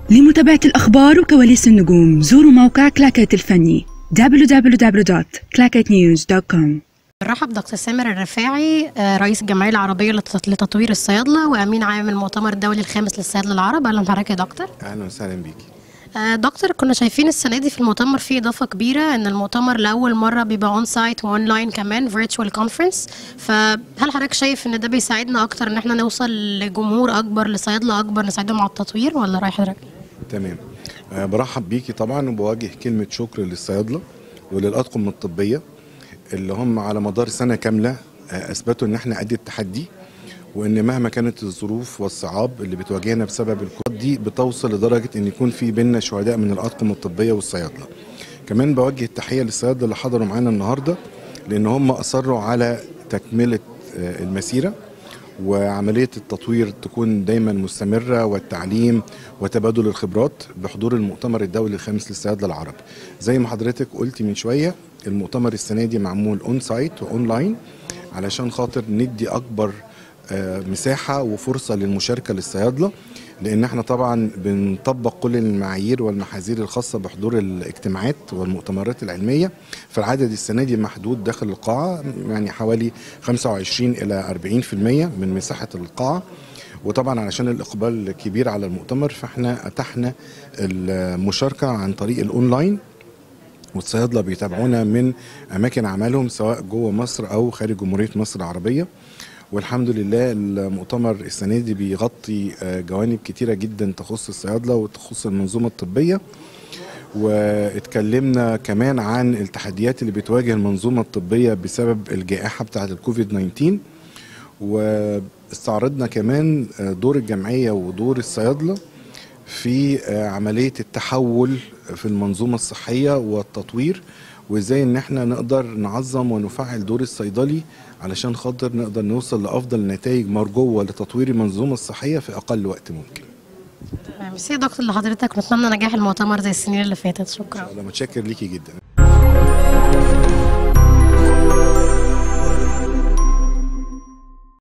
لمتابعة الأخبار وكواليس النجوم زوروا موقع كلاكيت الفني www.clacketnews.com نرحب دكتور سامر الرفاعي آه، رئيس الجمعيه العربيه لت- لتطوير الصيادله وامين عام المؤتمر الدولي الخامس للصيادله العرب اهلا بحضرتك يا دكتور اهلا وسهلا بيكي آه، دكتور كنا شايفين السنه دي في المؤتمر في اضافه كبيره ان المؤتمر لاول مره بيبقى اون سايت واونلاين كمان فيرتشوال كونفرنس فهل حضرتك شايف ان ده بيساعدنا اكتر ان احنا نوصل لجمهور اكبر لصيادله اكبر نساعدهم على التطوير ولا راي حضرتك تمام أه برحب بيكي طبعا وبوجه كلمه شكر للصيادله وللاطقم الطبيه اللي هم على مدار سنه كامله آه، اثبتوا ان احنا قد التحدي وان مهما كانت الظروف والصعاب اللي بتواجهنا بسبب الكود دي بتوصل لدرجه ان يكون في بينا شهداء من الاطقم الطبيه والصيادله كمان بوجه التحيه للصيادله اللي حضروا معانا النهارده لان هم اصروا على تكمله آه، المسيره وعملية التطوير تكون دايما مستمرة والتعليم وتبادل الخبرات بحضور المؤتمر الدولي الخامس للصيادلة العرب زي ما حضرتك قلتي من شوية المؤتمر السنة دي معمول اون سايت واونلاين علشان خاطر ندي أكبر آه، مساحة وفرصة للمشاركة للصيادلة لأن احنا طبعا بنطبق كل المعايير والمحاذير الخاصة بحضور الاجتماعات والمؤتمرات العلمية فالعدد السنة دي محدود داخل القاعة يعني حوالي 25 إلى 40% من مساحة القاعة وطبعا علشان الإقبال كبير على المؤتمر فاحنا أتحنا المشاركة عن طريق الأونلاين والصيادلة بيتابعونا من أماكن عملهم سواء جوه مصر أو خارج جمهورية مصر العربية والحمد لله المؤتمر السنة دي بيغطي آه، جوانب كتيرة جدا تخص الصيادلة وتخص المنظومة الطبية واتكلمنا كمان عن التحديات اللي بتواجه المنظومة الطبية بسبب الجائحة بتاعة الكوفيد 19 واستعرضنا كمان آه، دور الجمعية ودور الصيادلة في آه، عملية التحول في المنظومة الصحية والتطوير وازاي ان احنا نقدر نعظم ونفعل دور الصيدلي علشان خاطر نقدر نوصل لافضل نتائج مرجوة لتطوير المنظومة الصحية في اقل وقت ممكن ميرسي يا دكتور لحضرتك ونتمنى نجاح المؤتمر زي السنين اللي فاتت شكرا انا متشكر ليكي جدا